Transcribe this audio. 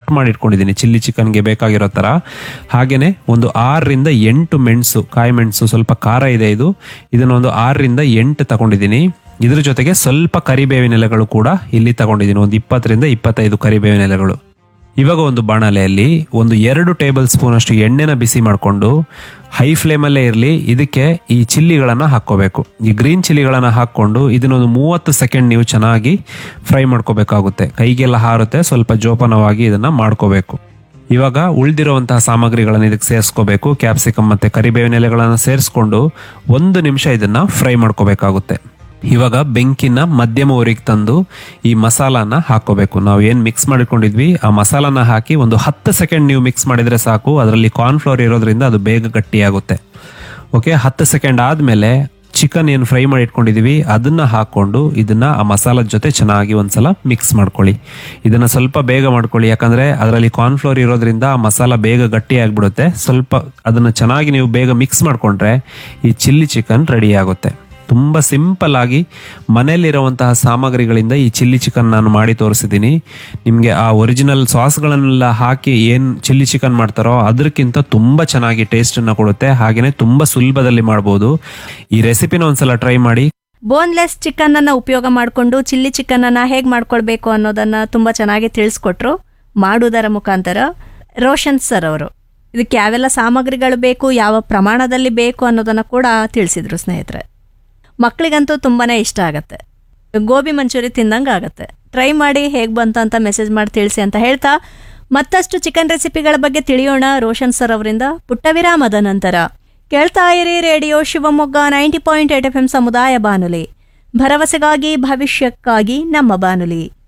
cut ಮಾಡಿ ಇಟ್ಕೊಂಡಿದ್ದೀನಿ chilli ಚಿಕನ್ಗೆ ಬೇಕಾಗಿರೋ ಥರ ಹಾಗೆಯೇ ಒಂದು ಆರರಿಂದ ಎಂಟು ಮೆಣಸು ಕಾಯಿ ಮೆಣಸು ಸ್ವಲ್ಪ ಖಾರ ಇದೆ ಇದು ಇದನ್ನ ಒಂದು ಆರರಿಂದ ಎಂಟು ತಗೊಂಡಿದ್ದೀನಿ ಇದ್ರ ಜೊತೆಗೆ ಸ್ವಲ್ಪ ಕರಿಬೇವಿನ ಎಲೆಗಳು ಕೂಡ ಇಲ್ಲಿ ತಗೊಂಡಿದ್ದೀನಿ ಒಂದು ಇಪ್ಪತ್ತರಿಂದ ಇಪ್ಪತ್ತೈದು ಕರಿಬೇವಿನ ಎಲೆಗಳು ಇವಾಗ ಒಂದು ಬಾಣಲೆಯಲ್ಲಿ ಒಂದು ಎರಡು ಟೇಬಲ್ ಸ್ಪೂನ್ ಅಷ್ಟು ಎಣ್ಣೆನ ಬಿಸಿ ಮಾಡಿಕೊಂಡು ಹೈ ಫ್ಲೇಮಲ್ಲೇ ಇರಲಿ ಇದಕ್ಕೆ ಈ ಚಿಲ್ಲಿಗಳನ್ನು ಹಾಕ್ಕೋಬೇಕು ಈ ಗ್ರೀನ್ ಚಿಲ್ಲಿಗಳನ್ನು ಹಾಕ್ಕೊಂಡು ಇದನ್ನೊಂದು ಮೂವತ್ತು ಸೆಕೆಂಡ್ ನೀವು ಚೆನ್ನಾಗಿ ಫ್ರೈ ಮಾಡ್ಕೋಬೇಕಾಗುತ್ತೆ ಕೈಗೆಲ್ಲ ಹಾರುತ್ತೆ ಸ್ವಲ್ಪ ಜೋಪಾನವಾಗಿ ಇದನ್ನ ಮಾಡ್ಕೋಬೇಕು ಇವಾಗ ಉಳಿದಿರುವಂತಹ ಸಾಮಗ್ರಿಗಳನ್ನು ಇದಕ್ಕೆ ಸೇರಿಸ್ಕೋಬೇಕು ಕ್ಯಾಪ್ಸಿಕಮ್ ಮತ್ತೆ ಕರಿಬೇವಿನ ಎಲೆಗಳನ್ನು ಸೇರಿಸ್ಕೊಂಡು ಒಂದು ನಿಮಿಷ ಇದನ್ನ ಫ್ರೈ ಮಾಡ್ಕೋಬೇಕಾಗುತ್ತೆ ಇವಾಗ ಬೆಂಕಿನ ಮಧ್ಯಮ ಉರಿಗೆ ತಂದು ಈ ಮಸಾಲಾನ ಹಾಕೋಬೇಕು ನಾವು ಏನು ಮಿಕ್ಸ್ ಮಾಡಿಕೊಂಡಿದ್ವಿ ಆ ಮಸಾಲಾನ ಹಾಕಿ ಒಂದು ಹತ್ತು ಸೆಕೆಂಡ್ ನೀವು ಮಿಕ್ಸ್ ಮಾಡಿದ್ರೆ ಸಾಕು ಅದರಲ್ಲಿ ಕಾರ್ನ್ಫ್ಲವರ್ ಇರೋದ್ರಿಂದ ಅದು ಬೇಗ ಗಟ್ಟಿಯಾಗುತ್ತೆ ಓಕೆ ಹತ್ತು ಸೆಕೆಂಡ್ ಆದಮೇಲೆ ಚಿಕನ್ ಏನು ಫ್ರೈ ಮಾಡಿ ಇಟ್ಕೊಂಡಿದೀವಿ ಅದನ್ನ ಹಾಕೊಂಡು ಇದನ್ನ ಆ ಮಸಾಲದ ಜೊತೆ ಚೆನ್ನಾಗಿ ಒಂದ್ಸಲ ಮಿಕ್ಸ್ ಮಾಡ್ಕೊಳ್ಳಿ ಇದನ್ನ ಸ್ವಲ್ಪ ಬೇಗ ಮಾಡ್ಕೊಳ್ಳಿ ಯಾಕಂದ್ರೆ ಅದರಲ್ಲಿ ಕಾರ್ನ್ಫ್ಲೋರ್ ಇರೋದ್ರಿಂದ ಆ ಮಸಾಲ ಬೇಗ ಗಟ್ಟಿ ಆಗ್ಬಿಡುತ್ತೆ ಸ್ವಲ್ಪ ಅದನ್ನ ಚೆನ್ನಾಗಿ ನೀವು ಬೇಗ ಮಿಕ್ಸ್ ಮಾಡ್ಕೊಂಡ್ರೆ ಈ ಚಿಲ್ಲಿ ಚಿಕನ್ ರೆಡಿ ಆಗುತ್ತೆ ತುಂಬ ಸಿಂಪಲ್ ಆಗಿ ಮನೆಯಲ್ಲಿರುವಂತಹ ಸಾಮಗ್ರಿಗಳಿಂದ ಈ ಚಿಲ್ಲಿ ಚಿಕನ್ ನಾನು ಮಾಡಿ ತೋರಿಸಿದ್ದೀನಿ ನಿಮಗೆ ಆ ಒರಿಜಿನಲ್ ಸಾಸ್ಗಳನ್ನೆಲ್ಲ ಹಾಕಿ ಏನು ಚಿಲ್ಲಿ ಚಿಕನ್ ಮಾಡ್ತಾರೋ ಅದಕ್ಕಿಂತ ತುಂಬ ಚೆನ್ನಾಗಿ ಟೇಸ್ಟನ್ನು ಕೊಡುತ್ತೆ ಹಾಗೆಯೇ ತುಂಬ ಸುಲಭದಲ್ಲಿ ಮಾಡ್ಬೋದು ಈ ರೆಸಿಪಿನ ಒಂದ್ಸಲ ಟ್ರೈ ಮಾಡಿ ಬೋನ್ಲೆಸ್ ಚಿಕನ್ ಅನ್ನ ಉಪಯೋಗ ಮಾಡಿಕೊಂಡು ಚಿಲ್ಲಿ ಚಿಕನ್ ಅನ್ನ ಹೇಗ್ ಮಾಡ್ಕೊಳ್ಬೇಕು ಅನ್ನೋದನ್ನ ತುಂಬಾ ಚೆನ್ನಾಗಿ ತಿಳಿಸ್ಕೊಟ್ರು ಮಾಡುವುದರ ಮುಖಾಂತರ ರೋಷನ್ ಸರ್ ಅವರು ಇದಕ್ಕೆ ಯಾವೆಲ್ಲ ಸಾಮಗ್ರಿಗಳು ಬೇಕು ಯಾವ ಪ್ರಮಾಣದಲ್ಲಿ ಬೇಕು ಅನ್ನೋದನ್ನ ಕೂಡ ತಿಳಿಸಿದ್ರು ಸ್ನೇಹಿತರೆ ಮಕ್ಕಳಿಗಂತೂ ತುಂಬಾನೇ ಇಷ್ಟ ಆಗತ್ತೆ ಗೋಬಿ ಮಂಚೂರಿ ತಿಂದಂಗೆ ಆಗತ್ತೆ ಟ್ರೈ ಮಾಡಿ ಹೇಗೆ ಬಂತು ಅಂತ ಮೆಸೇಜ್ ಮಾಡಿ ತಿಳಿಸಿ ಅಂತ ಹೇಳ್ತಾ ಮತ್ತಷ್ಟು ಚಿಕನ್ ರೆಸಿಪಿಗಳ ಬಗ್ಗೆ ತಿಳಿಯೋಣ ರೋಷನ್ ಸರ್ ಅವರಿಂದ ಪುಟ್ಟ ವಿರಾಮದ ನಂತರ ಕೇಳ್ತಾ ಇರಿ radio Shivamogga ninety point eight F M ಸಮುದಾಯ ಬಾನುಲಿ ಭರವಸೆಗಾಗಿ ಭವಿಷ್ಯಕ್ಕಾಗಿ ನಮ್ಮ ಬಾನುಲಿ